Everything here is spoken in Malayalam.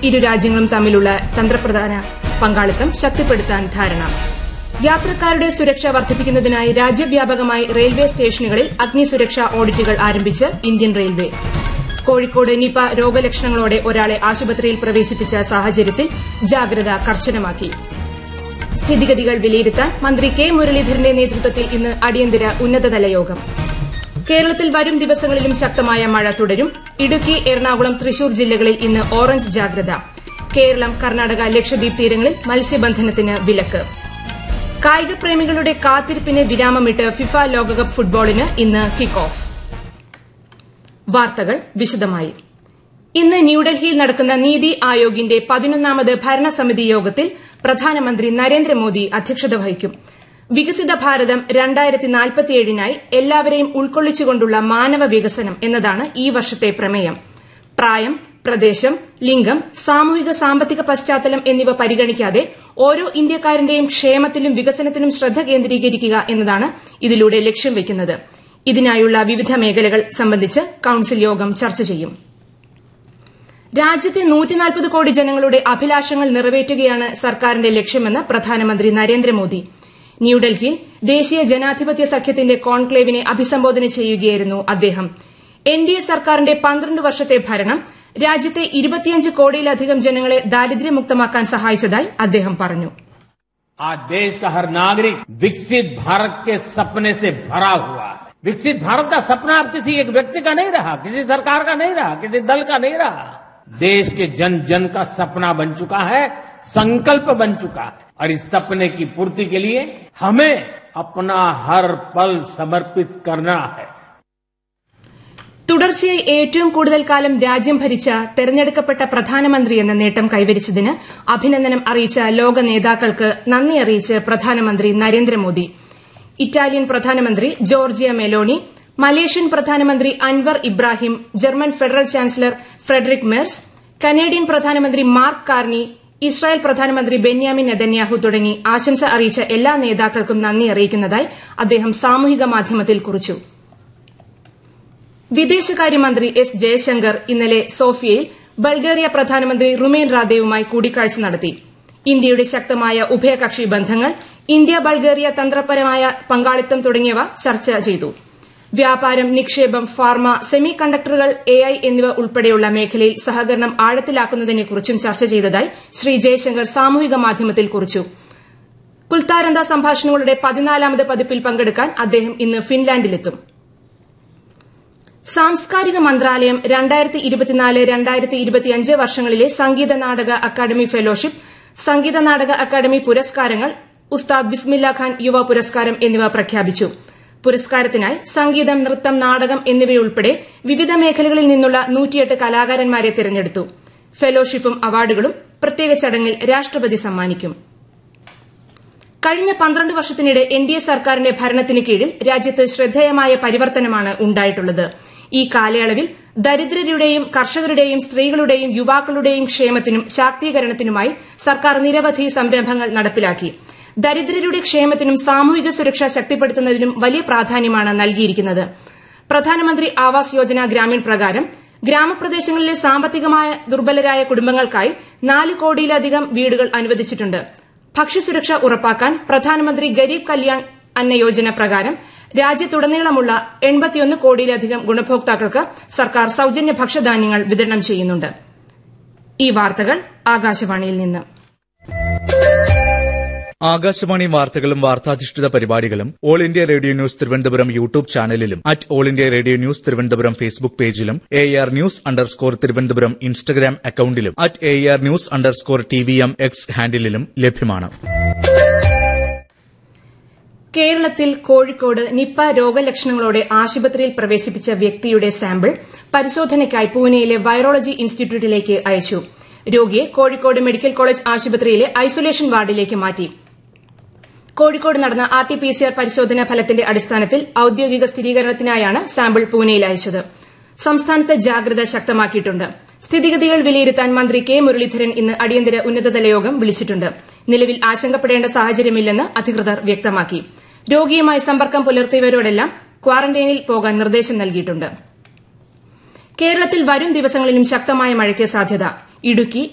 ഇരു രാജ്യങ്ങളും തമ്മിലുള്ള തന്ത്രപ്രധാന പങ്കാളിത്തം ശക്തിപ്പെടുത്താൻ ധാരണ യാത്രക്കാരുടെ സുരക്ഷ വർദ്ധിപ്പിക്കുന്നതിനായി രാജ്യവ്യാപകമായി റെയിൽവേ സ്റ്റേഷനുകളിൽ അഗ്നിസുരക്ഷാ ഓഡിറ്റുകൾ ആരംഭിച്ച് ഇന്ത്യൻ റെയിൽവേ കോഴിക്കോട് നിപ രോഗലക്ഷണങ്ങളോടെ ഒരാളെ ആശുപത്രിയിൽ പ്രവേശിപ്പിച്ച സാഹചര്യത്തിൽ ജാഗ്രത കർശനമാക്കി സ്ഥിതിഗതികൾ വിലയിരുത്താൻ മന്ത്രി കെ മുരളീധരന്റെ നേതൃത്വത്തിൽ ഇന്ന് അടിയന്തര ഉന്നതതല യോഗം കേരളത്തിൽ വരും ദിവസങ്ങളിലും ശക്തമായ മഴ തുടരും ഇടുക്കി എറണാകുളം തൃശൂർ ജില്ലകളിൽ ഇന്ന് ഓറഞ്ച് ജാഗ്രത കേരളം കർണാടക ലക്ഷദ്വീപ് തീരങ്ങളിൽ മത്സ്യബന്ധനത്തിന് വിലക്ക് കായിക പ്രേമികളുടെ കാത്തിരിപ്പിന് വിരാമമിട്ട് ഫിഫ ലോകകപ്പ് ഫുട്ബോളിന് ഇന്ന് കിക്ക് ഓഫ് വാർത്തകൾ വിശദമായി ഇന്ന് ന്യൂഡൽഹിയിൽ നടക്കുന്ന നീതി ആയോഗിന്റെ പതിനൊന്നാമത് ഭരണസമിതി യോഗത്തിൽ പ്രധാനമന്ത്രി നരേന്ദ്രമോദി അധ്യക്ഷത വഹിക്കും വികസിത ഭാരതം രണ്ടായിരത്തി നാൽപ്പത്തിയേഴിനായി എല്ലാവരെയും ഉൾക്കൊള്ളിച്ചുകൊണ്ടുള്ള മാനവ വികസനം എന്നതാണ് ഈ വർഷത്തെ പ്രമേയം പ്രായം പ്രദേശം ലിംഗം സാമൂഹിക സാമ്പത്തിക പശ്ചാത്തലം എന്നിവ പരിഗണിക്കാതെ ഓരോ ഇന്ത്യക്കാരന്റെയും ക്ഷേമത്തിലും വികസനത്തിലും ശ്രദ്ധ കേന്ദ്രീകരിക്കുക എന്നതാണ് ഇതിലൂടെ ലക്ഷ്യം വയ്ക്കുന്നത് ഇതിനായുള്ള വിവിധ മേഖലകൾ സംബന്ധിച്ച് കൌൺസിൽ യോഗം ചർച്ച ചെയ്യും രാജ്യത്തെ നൂറ്റിനാൽപ്പത് കോടി ജനങ്ങളുടെ അഭിലാഷങ്ങൾ നിറവേറ്റുകയാണ് സർക്കാരിന്റെ ലക്ഷ്യമെന്ന് പ്രധാനമന്ത്രി നരേന്ദ്രമോദി ന്യൂഡൽഹിയിൽ ദേശീയ ജനാധിപത്യ സഖ്യത്തിന്റെ കോൺക്ലേവിനെ അഭിസംബോധന ചെയ്യുകയായിരുന്നു അദ്ദേഹം എൻ ഡി എ സർക്കാരിന്റെ പന്ത്രണ്ട് വർഷത്തെ ഭരണം രാജ്യത്തെ ഇരുപത്തിയഞ്ച് കോടിയിലധികം ജനങ്ങളെ ദാരിദ്ര്യമുക്തമാക്കാൻ സഹായിച്ചതായി അദ്ദേഹം പറഞ്ഞു आज देश का हर नागरिक विकसित भारत के सपने से भरा हुआ है विकसित भारत का सपना अब किसी एक व्यक्ति का नहीं रहा किसी सरकार का नहीं रहा किसी दल का नहीं रहा देश के जन जन का सपना बन चुका है संकल्प बन चुका है और इस सपने की पूर्ति के लिए हमें अपना हर पल समर्पित करना है തുടർച്ചയായി ഏറ്റവും കൂടുതൽ കാലം രാജ്യം ഭരിച്ച തെരഞ്ഞെടുക്കപ്പെട്ട പ്രധാനമന്ത്രി എന്ന നേട്ടം കൈവരിച്ചതിന് അഭിനന്ദനം അറിയിച്ച ലോക നേതാക്കൾക്ക് നന്ദി അറിയിച്ച് പ്രധാനമന്ത്രി നരേന്ദ്രമോദി ഇറ്റാലിയൻ പ്രധാനമന്ത്രി ജോർജിയ മെലോണി മലേഷ്യൻ പ്രധാനമന്ത്രി Anwar Ibrahim German federal chancellor Friedrich Merz Canadian പ്രധാനമന്ത്രി മാർക്ക് കാർണി ഇസ്രായേൽ പ്രധാനമന്ത്രി ബെന്യാമിൻ നെതന്യാഹു തുടങ്ങി ആശംസ അറിയിച്ച എല്ലാ നേതാക്കൾക്കും നന്ദി അറിയിക്കുന്നതായി അദ്ദേഹം സാമൂഹിക മാധ്യമത്തിൽ കുറിച്ചു വിദേശകാര്യമന്ത്രി എസ് ജയശങ്കർ ഇന്നലെ സോഫിയയിൽ ബൾഗേറിയ പ്രധാനമന്ത്രി റുമേൻ റാദേവുമായി കൂടിക്കാഴ്ച നടത്തി ഇന്ത്യയുടെ ശക്തമായ ഉഭയകക്ഷി ബന്ധങ്ങൾ ഇന്ത്യ ബൾഗേറിയ തന്ത്രപരമായ പങ്കാളിത്തം തുടങ്ങിയവ ചർച്ച ചെയ്തു വ്യാപാരം നിക്ഷേപം ഫാർമ സെമി കണ്ടക്ടറുകൾ എഐ എന്നിവ ഉൾപ്പെടെയുള്ള മേഖലയിൽ സഹകരണം ആഴത്തിലാക്കുന്നതിനെക്കുറിച്ചും ചർച്ച ചെയ്തതായി ശ്രീ ജയശങ്കർ സാമൂഹിക മാധ്യമത്തിൽ കുറിച്ചു കുൽത്താരന്ത സംഭാഷണങ്ങളുടെ പതിനാലാമത് പതിപ്പിൽ പങ്കെടുക്കാൻ അദ്ദേഹം ഇന്ന് ഫിൻലാൻഡിലെത്തും സാംസ്കാരിക മന്ത്രാലയം രണ്ടായിരത്തി ഇരുപത്തിനാല് രണ്ടായിരത്തി ഇരുപത്തിയഞ്ച് വർഷങ്ങളിലെ സംഗീത നാടക അക്കാദമി ഫെലോഷിപ്പ് സംഗീത നാടക അക്കാദമി പുരസ്കാരങ്ങൾ ഉസ്താദ് ബിസ്മില്ല ഖാൻ യുവ പുരസ്കാരം എന്നിവ പ്രഖ്യാപിച്ചു പുരസ്കാരത്തിനായി സംഗീതം നൃത്തം നാടകം എന്നിവയുൾപ്പെടെ വിവിധ മേഖലകളിൽ നിന്നുള്ള നൂറ്റിയെട്ട് കലാകാരന്മാരെ തിരഞ്ഞെടുത്തു ഫെലോഷിപ്പും അവാർഡുകളും പ്രത്യേക ചടങ്ങിൽ രാഷ്ട്രപതി സമ്മാനിക്കും കഴിഞ്ഞ പന്ത്രണ്ട് വർഷത്തിനിടെ എൻ ഡി എ സർക്കാരിന്റെ ഭരണത്തിന് കീഴിൽ രാജ്യത്ത് ശ്രദ്ധേയമായ പരിവർത്തനമാണ് ഉണ്ടായിട്ടുള്ളത് ഈ കാലയളവിൽ ദരിദ്രരുടെയും കർഷകരുടെയും സ്ത്രീകളുടെയും യുവാക്കളുടെയും ക്ഷേമത്തിനും ശാക്തീകരണത്തിനുമായി സർക്കാർ നിരവധി സംരംഭങ്ങൾ നടപ്പിലാക്കി ദരിദ്രരുടെ ക്ഷേമത്തിനും സാമൂഹിക സുരക്ഷ ശക്തിപ്പെടുത്തുന്നതിനും വലിയ പ്രാധാന്യമാണ് നൽകിയിരിക്കുന്നത് പ്രധാനമന്ത്രി ആവാസ് യോജന ഗ്രാമീൺ പ്രകാരം ഗ്രാമപ്രദേശങ്ങളിലെ സാമ്പത്തികമായ ദുർബലരായ കുടുംബങ്ങൾക്കായി നാല് കോടിയിലധികം വീടുകൾ അനുവദിച്ചിട്ടുണ്ട് ഭക്ഷ്യസുരക്ഷ ഉറപ്പാക്കാൻ പ്രധാനമന്ത്രി ഗരീബ് കല്യാൺ അന്ന യോജന പ്രകാരം രാജ്യത്തുടനീളമുള്ള എൺപത്തിയൊന്ന് കോടിയിലധികം ഗുണഭോക്താക്കൾക്ക് സർക്കാർ സൌജന്യ ഭക്ഷ്യധാന്യങ്ങൾ വിതരണം ചെയ്യുന്നുണ്ട് ഈ വാർത്തകൾ ആകാശവാണിയിൽ നിന്ന് ആകാശവാണി വാർത്തകളും വാർത്താധിഷ്ഠിത പരിപാടികളും all India radio news Thiruvananthapuram YouTube ചാനലിലും at all India radio news Thiruvananthapuram Facebook പേജിലും A R news underscore Thiruvananthapuram Instagram അക്കൌണ്ടിലും at A R news underscore T V M X ഹാൻഡിലും ലഭ്യമാണ് കേരളത്തിൽ കോഴിക്കോട് നിപ്പ രോഗലക്ഷണങ്ങളോടെ ആശുപത്രിയിൽ പ്രവേശിപ്പിച്ച വ്യക്തിയുടെ സാമ്പിൾ പരിശോധനയ്ക്കായി പൂനെയിലെ വൈറോളജി ഇൻസ്റ്റിറ്റ്യൂട്ടിലേക്ക് അയച്ചു രോഗിയെ കോഴിക്കോട് മെഡിക്കൽ കോളേജ് ആശുപത്രിയിലെ ഐസൊലേഷൻ വാർഡിലേക്ക് മാറ്റി കോഴിക്കോട് നടന്ന R T P C R പരിശോധനാ ഫലത്തിന്റെ അടിസ്ഥാനത്തിൽ ഔദ്യോഗിക സ്ഥിരീകരണത്തിനായാണ് സാമ്പിൾ പൂനെയിൽ അയച്ചത് സംസ്ഥാനത്ത് ജാഗ്രത ശക്തമാക്കിയിട്ടുണ്ട് സ്ഥിതിഗതികൾ വിലയിരുത്താൻ മന്ത്രി കെ മുരളീധരൻ ഇന്ന് അടിയന്തര ഉന്നതതല യോഗം വിളിച്ചിട്ടുണ്ട് നിലവിൽ ആശങ്കപ്പെടേണ്ട സാഹചര്യമില്ലെന്ന് അധികൃതർ വ്യക്തമാക്കി രോഗിയുമായി സമ്പർക്കം പുലർത്തിയവരോടെല്ലാം ക്വാറന്റൈനിൽ പോകാൻ നിർദ്ദേശം നൽകിയിട്ടുണ്ട് കേരളത്തിൽ വരും ദിവസങ്ങളിലും ശക്തമായ മഴയ്ക്ക് സാധ്യത ഇടുക്കി